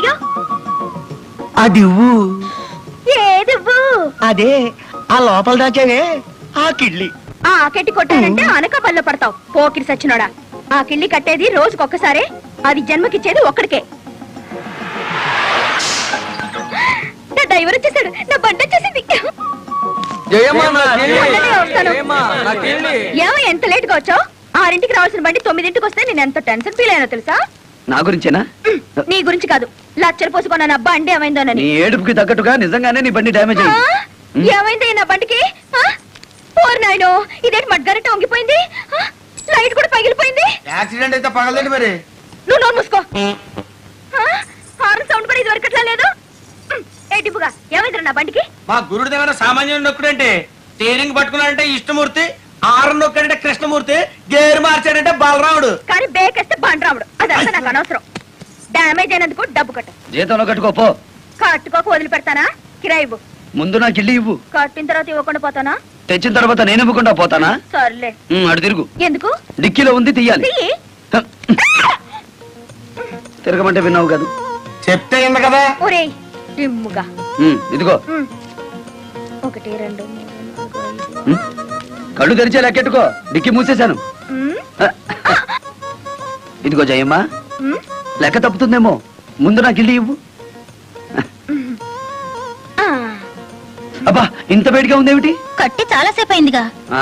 తెచ్చావు అది ఇవ్వు ఏదివ్వు అదే ఆ లోపల దాచావే ఆ కిడ్లీ ఆ కెట్టి కొట్టానంటే అనక పల్ల పడతావు పోకిరి సచ్చినోడా ఆ కిళ్ళి కట్టేది రోజుకొక్కసారే అది జన్మకిచ్చేది ఒక్కడికే నా డ్రైవర్ వచ్చేసాడు నా బండి వచ్చేసింది మొన్ననే వస్తాను. ఏమో ఎంత లేట్ గా వచ్చావు ఆరింటికి రావాల్సిన బండి తొమ్మిదింటికి వస్తే నేను ఎంత టెన్షన్ ఫీల్ అయినా తెలుసా నా గురించేనా నీ గురించి కాదు లచ్చలు పోసుకున్నాను అబ్బా అండి ఏమైందోనని నీ ఏడుపుకి తగ్గట్టుగా నిజంగానే నీ బండి డ్యామేజ్ ఆ? అయింది ఏమైంది నా బండికి ఆ? ఓరి నాయనో ఇదేంటి మడ్గారెట్ట వంగిపోయింది ఆ? లైట్ కూడా పగిలిపోయింది యాక్సిడెంట్ అయితే పగలదండి మరి నువ్వు నోరు మూసుకో ఆ? హార్న్ సౌండ్ కూడా ఇది వరకట్లా లేదు ఉమ్, ఏ డిబ్బుగా ఏమైందిరా నా బండికి మా గురుడు దగ్గర సామాన్యుడు నొక్కుడంటే స్టీరింగ్ పట్టుకున్నాడంటే ఇష్టమూర్తి ఆరు నొక్కాడంటే కృష్ణమూర్తి గేరు మార్చాడంటే బలరాముడు కానీ బేకేస్తే బండ్రాముడు అదంతా నాకు అనవసరం డ్యామేజ్ అయినందుకు డబ్బు కట్టు జీతంలో కట్టుకోపో కట్టుకోక వదిలిపెడతానా కిరాయి ఇవ్వు ముందు నాకు ఇల్లు ఇవ్వు కట్టిన తర్వాత ఇవ్వకుండా పోతానా తెచ్చిన తర్వాత నేను ఇవ్వకుండా పోతానా సర్లే ఉమ్, అటు తిరుగు ఎందుకు డిక్కీలో ఉంది తీయాలి చెయ్యి తిరగమంటే విన్నావు కాదు చెప్తే ఇంద కదా ఒరేయ్ డిమ్ముగా ఉమ్, ఇదిగో ఉమ్. ఒకటి రెండు మూడు నాలుగు ఐదు ఉమ్, కళ్ళు తెరిచే లెక్కెట్టుకో డిక్కీ మూసేశాను ఉమ్, ఇదిగో జయమ్మ ఉమ్, లెక్క తప్పుతుందేమో ముందు నాకు ఇల్లు ఇవ్వు ఆ. అబ్బా ఇంత వేడిగా ఉందేమిటి కట్టి చాలా సేపు అయిందిగా ఆ?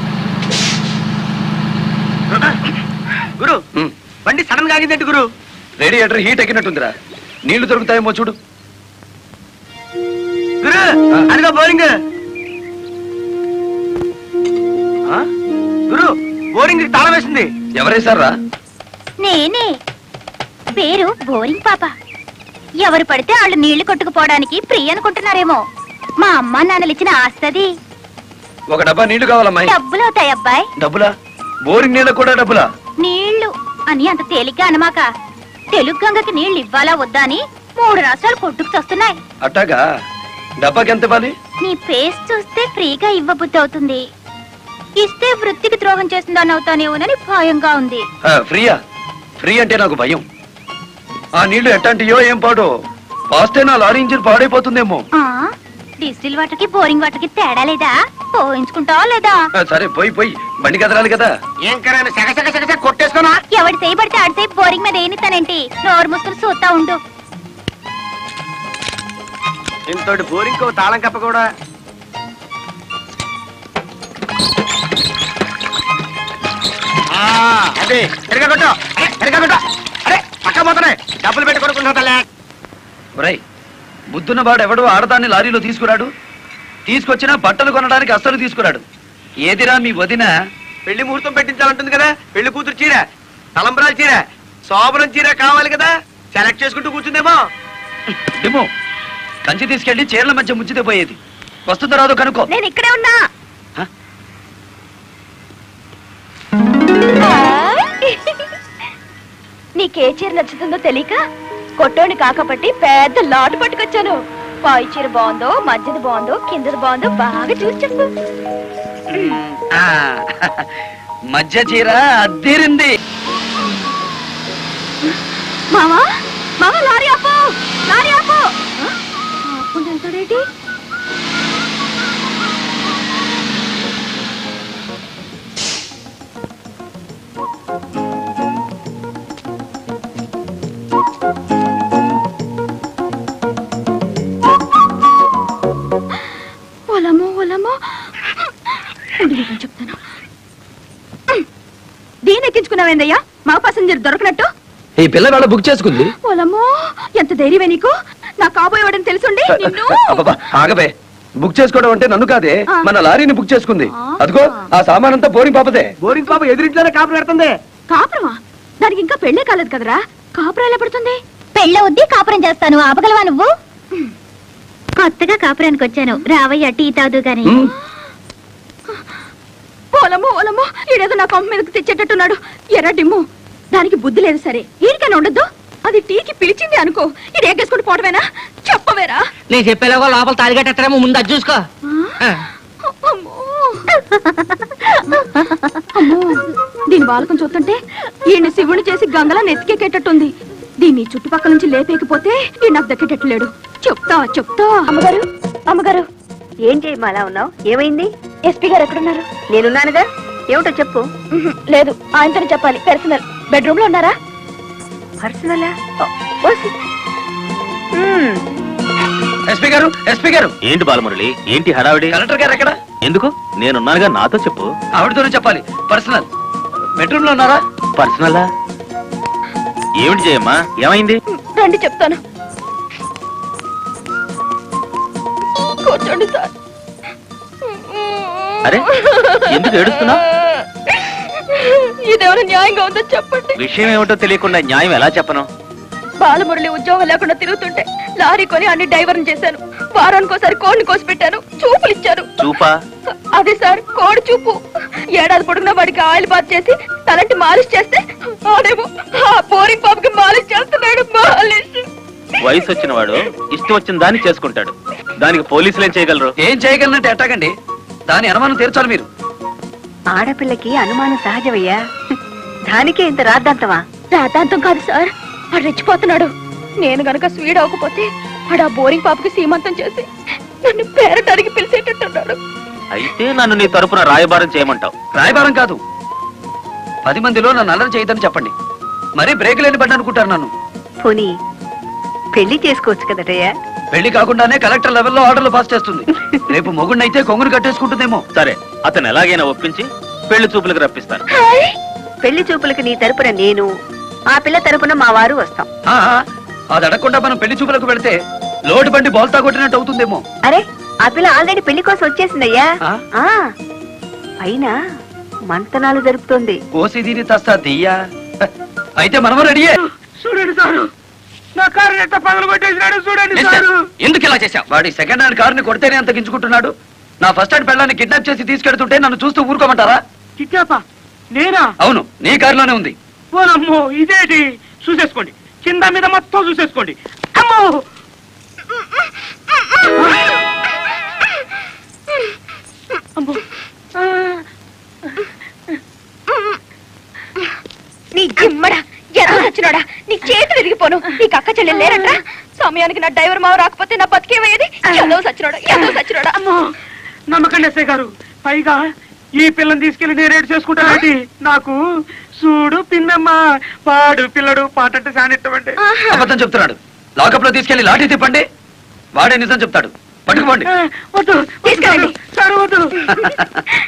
గురు ఉమ్, బండి సడన్ గా ఆగిందంటే గురు రేడియేటర్ హీట్ ఎక్కినట్టుందిరా నీళ్లు దొరుకుతాయేమో చూడు గురు ఆ. అదిగో బోరింగ్ ఆ? గురు బోరింగ్ తాళం వేసింది ఎవరేశారా నేనే పేరు బోరింగ్ పాప ఎవరు పడితే వాళ్ళు నీళ్లు కొట్టుకుపోవడానికి ప్రియ అనుకుంటున్నారేమో మా అమ్మ నాన్నలు ఇచ్చిన ఆస్తది ఒక డబ్బా నీళ్లు కావాలమ్మాయి డబ్బులు అవుతాయి అబ్బాయి డబ్బులా బోరింగ్ నీళ్ళ కూడా డబ్బులా నీళ్లు అని అంత తేలిగ్గా అనమాక తెలుగు గంగకి నీళ్లు ఇవ్వాలా వద్దా అని మూడు రాష్ట్రాలు కొట్టుకు వస్తున్నాయి అట్టాగా డబ్బాకి ఎంత ఇవ్వాలి నీ ఫేస్ చూస్తే ఫ్రీగా ఇవ్వబుద్ధి అవుతుంది ఇస్తే వృత్తికి ద్రోహం చేస్తుందని అవుతానేమోనని భయంగా ఉంది ఆ, ఫ్రీయా ఫ్రీ అంటే నాకు భయం ఆ నీళ్లు ఎట్టంటియో ఏం పాడో పాస్తే నా లారీ ఇంజిన్ పాడైపోతుందేమో ఆ డిస్టిల్ వాటర్ కి బోరింగ్ వాటర్ కి తేడా లేదా పోయించుకుంటావా లేదా ఆ, సరే పోయి పోయి బండి కదలాలి కదా ఏం కరాని సగ సగ సగ సగ కొట్టేసుకోనా ఎవడి చేయబడితే ఆడి చేయి బోరింగ్ మీద ఏనిస్తానంటే నోరు ముసుకులు చూస్తా ఉండు ఇంతటి బోరింగ్ కో తాళం కప్ప కూడా ఆ, అదే ఎరగా కొట్టు అరే, ఎరగా కొట్టు అరే పక్క పోతున్నాయి డబ్బులు పెట్టి కొనుక్కుంటా తల్లే ఒరేయ్ బుద్ధున్న వాడు ఎవడు ఆడదాన్ని లారీలో తీసుకురాడు తీసుకొచ్చినా బట్టలు కొనడానికి అస్సలు తీసుకురాడు ఏదిరా మీ వదిన పెళ్లి ముహూర్తం పెట్టించాలంటుంది కదా పెళ్లి కూతురు చీర తలంబరాల చీర శోభనం చీర కావాలి కదా సెలెక్ట్ చేసుకుంటూ కూర్చుందేమో డిమో కంచి తీసుకెళ్లి చీరల మధ్య ముచ్చితే పోయేది వస్తుందో రాదో కనుక్కో నేను ఇక్కడే ఉన్నా హ? నీకే చీర నచ్చుతుందో తెలియక కొట్టోని కాకపట్టి పెద్ద లాటు పట్టుకొచ్చాను పై చీర బాగుందో మధ్యది బాగుందో కిందది బాగుందో బాగా చూసి చెప్పు ఆ, మధ్య చీర అద్దీరింది మావా మావా లారీ ఆపు లారీ ఆపు ఆ? ఆపుకుంటూ వెళ్తాడేంటి ఒలమో ఒలమో ఉండు నీకు చెప్తాను దీని ఎక్కించుకున్నావేందయ్యా మా పాసెంజర్ దొరకనట్టు ఈ పిల్ల వేళ బుక్ చేసుకుంది పొలమో ఎంత ధైర్యమే నీకు నా కాబోయేవాడని తెలుసుండి నిన్ను అబ్బబ్బా, ఆగబే బుక్ చేసుకోవడం అంటే నన్ను కాదే ఆ. మన లారీని బుక్ చేసుకుంది ఆ. అదిగో ఆ సామాన్ అంతా బోరింగ్ పాపదే బోరింగ్ పాప ఎదురింట్లోనే కాపు పెడుతుంది కాపురమా దానికి ఇంకా పెళ్ళే కాలేదు కదరా కాపురం ఎలా పడుతుంది పెళ్ళ వద్ది కాపురం చేస్తాను ఆపగలవా నువ్వు కొత్తగా కాపురానికి వచ్చాను రావయ్య టీ తాదు గాని ఉమ్. పొలమో పొలమో ఈడేదో నా కొంప మీదకి తెచ్చేటట్టున్నాడు ఎర్ర డిమ్ము దానికి బుద్ధి లేదు సరే ఈడికైనా ఉండద్దు అది టీకి పిలిచింది అనుకో ఇది ఎగ్గేసుకుని పోవటమేనా చెప్పవేరా నేను చెప్పేలాగా లోపల తాలిగట్టేమో ముందు అది చూసుకో ఆ? అమ్మో అమ్మో దీని బాలకం చూస్తుంటే ఈయన శివుని చేసి గంగలా నెత్తికెక్కేటట్టుంది దీన్ని ఈ చుట్టుపక్కల నుంచి లేపేకపోతే ఈ నాకు దక్కేటట్లేడు చెప్తా చెప్తా అమ్మగారు అమ్మగారు ఏం చేయమ్మా అలా ఉన్నావు ఏమైంది ఎస్పీ గారు ఎక్కడున్నారు నేనున్నానుగా ఏమిటో చెప్పు ఉహుం, లేదు ఆయనతోనే చెప్పాలి పర్సనల్ బెడ్రూమ్ లో ఉన్నారా పర్సనలా ఓసి. మ్మ్. ఎస్పీ గారు ఎస్పీ గారు ఏంటి బాలమురళి ఏంటి హడావిడి కలెక్టర్ గారు ఎక్కడ ఎందుకు నేనున్నానుగా నాతో చెప్పు ఆవిడతోనే చెప్పాలి పర్సనల్ బెడ్రూమ్ లో ఉన్నారా పర్సనలా ఏమిటి చేయమ్మా ఏమైంది రండి చెప్తాను కూర్చోండి సార్ అరే ఎందుకు ఏడుస్తున్నావ్? ఇదేమైనా న్యాయంగా ఉందో చెప్పండి విషయం ఏమిటో తెలియకుండా న్యాయం ఎలా చెప్పను బాలమురళి ఉద్యోగం లేకుండా తిరుగుతుంటే లారీ కొని అన్ని డైవర్ని చేశాను వారానికి ఒకసారి కోడిని కోసి పెట్టాను చూపులు ఇచ్చాను చూపా అదే సార్ కోడి చూపు ఏడాది పొడుగునా వాడికి ఆయిల్ బాత్ చేసి తలంటి మాలిష్ చేస్తే ఆడేమో ఆ బోరింగ్ పాపకి మాలిష్ చేస్తున్నాడు మాలిష్ వయసు వచ్చిన వాడు ఇష్టం వచ్చిన దాన్ని చేసుకుంటాడు దానికి పోలీసులు ఏం చేయగలరు ఏం చేయగలనంటే ఎట్టాగండి దాని అనుమానం తీర్చాలి మీరు ఆడపిల్లకి అనుమానం సహజమయ్యా దానికే ఇంత రాద్దంతమా రాతాంతం కాదు సార్ వాడు రెచ్చిపోతున్నాడు నేను గనక స్వీడ్ అవ్వకపోతే వాడు ఆ బోరింగ్ పాపకి సీమంతం చేసి నన్ను పేరటానికి పిలిచేటట్టున్నాడు అయితే నన్ను నీ తరపున రాయబారం చేయమంటావు రాయబారం కాదు పది మందిలో నన్ను అల్లరి చేయదని చెప్పండి మరీ బ్రేక్ లేని బండి అనుకుంటారు నన్ను పోనీ పెళ్లి చేసుకోవచ్చు కదటయ్యా పెళ్లి కాకుండానే కలెక్టర్ లెవెల్లో ఆర్డర్లు పాస్ చేస్తుంది రేపు మొగుడినైతే కొంగును కట్టేసుకుంటుందేమో సరే అతను ఎలాగైనా ఒప్పించి పెళ్లి చూపులకు రప్పిస్తాను పెళ్లి చూపులకు నీ తరపున నేను ఆ పిల్ల తరపున మా వారు వస్తాం ఆ, ఆ, అది అడగకుండా మనం పెళ్లి చూపులకు వెళితే లోటు బండి బోల్తా కొట్టినట్టు అవుతుందేమో అరే ఆ పిల్ల ఆల్రెడీ పెళ్లి కోసం వచ్చేసిందయ్యా ఆ? ఆ పైన మంతనాలు జరుపుతోంది కోసి దీని తస్తా దియ్యా అయితే మనము రెడీయే చూడండి సారు నా కారు ఎట్ట పగలు కొట్టేసినాడు చూడండి సారు ఎందుకు ఇలా చేశావు వాడి సెకండ్ హ్యాండ్ కారుని కొడితేనే అంత గించుకుంటున్నాడు నా ఫస్ట్ హ్యాండ్ పెళ్ళాన్ని కిడ్నాప్ చేసి తీసుకెడుతుంటే నన్ను చూస్తూ ఊరుకోమంటారా కిట్టాపా నేనా అవును నీ కారులోనే ఉంది పోనమ్మో ఇదేటి చూసేసుకోండి కింద మీద మొత్తం చూసేసుకోండి అమ్మో నీ జిమ్మడా ఎంత చచ్చినాడా నీ చేతి విరిగిపోను నీకు అక్క చెల్లెలు లేరంట సమయానికి నా డ్రైవర్ మావ రాకపోతే నా బతికేమయ్యేది ఎంతో సచ్చినాడా ఎంతో సచ్చినాడా అమ్మో నమ్మకండి ఎస్ఐ గారు పైగా ఈ పిల్లని తీసుకెళ్లి నేను రేటు చేసుకుంటానండి నాకు చూడు పిన్నమ్మ పాడు పిల్లడు పాట అంటే సానిట్టమండి అబద్ధం చెప్తున్నాడు లాకప్ లో తీసుకెళ్లి లాఠీ తిప్పండి వాడే నిజం చెప్తాడు పట్టుకుపోండి వద్దు తీసుకెళ్ళండి. సార్ వద్దు